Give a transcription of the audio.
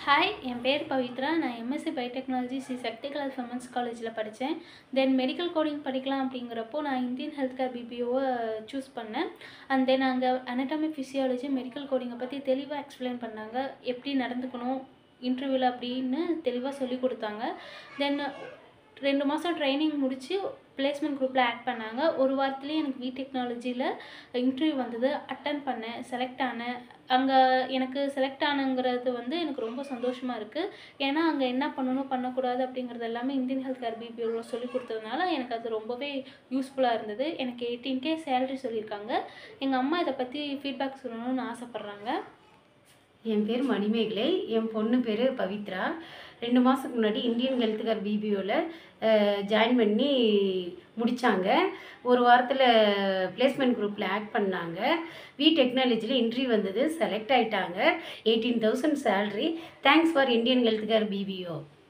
hi என் பேர் பவித்ரா நான் MSc biotechnology C Sakthi கலர் விமன்ஸ் காலேஜில் படித்தேன் தென் மெடிக்கல் கோடிங் படிக்கலாம் அப்படிங்கிறப்போ நான் இந்தியன் ஹெல்த் கேர் பிபிஓவை சூஸ் பண்ணேன் அண்ட் தென் அங்கே anatomy ஃபிசியாலஜி மெடிக்கல் கோடிங்கை பற்றி தெளிவாக எக்ஸ்பிளைன் பண்ணாங்க எப்படி நடந்துக்கணும் இன்டர்வியூவில் அப்படின்னு தெளிவாக சொல்லி கொடுத்தாங்க தென் ரெண்டு மாதம் ட்ரைனிங் முடித்து பிளேஸ்மெண்ட் குரூப்பில் ஆட் பண்ணாங்க ஒரு வாரத்துலேயே எனக்கு வி டெக்னாலஜியில் இன்டர்வியூ வந்தது அட்டன் பண்ணேன் செலக்ட் ஆனேன் அங்கே எனக்கு செலக்ட் ஆனங்கிறது வந்து எனக்கு ரொம்ப சந்தோஷமாக இருக்குது ஏன்னா அங்கே என்ன பண்ணணும் பண்ணக்கூடாது அப்படிங்கிறது எல்லாமே இந்தியன் ஹெல்த் கேர் பிபிஓவில் சொல்லி கொடுத்ததுனால எனக்கு அது ரொம்பவே யூஸ்ஃபுல்லாக இருந்தது எனக்கு எயிட்டீன் கே சேலரி சொல்லியிருக்காங்க எங்கள் அம்மா இதை பற்றி ஃபீட்பேக் சொல்லணும்னு ஆசைப்பட்றாங்க என் பேர் மணிமேகலை என் பொண்ணு பேர் பவித்ரா ரெண்டு மாதத்துக்கு முன்னாடி இந்தியன் ஹெல்த் கேர் பிபிஓவில் ஜாயின் பண்ணி முடித்தாங்க ஒரு வாரத்தில் பிளேஸ்மெண்ட் குரூப்பில் ஆட் பண்ணாங்க வி டெக்னாலஜியில் இன்டர்வியூ வந்தது செலக்ட் ஆயிட்டாங்க eighteen thousand salary thanks for Indian health care BPO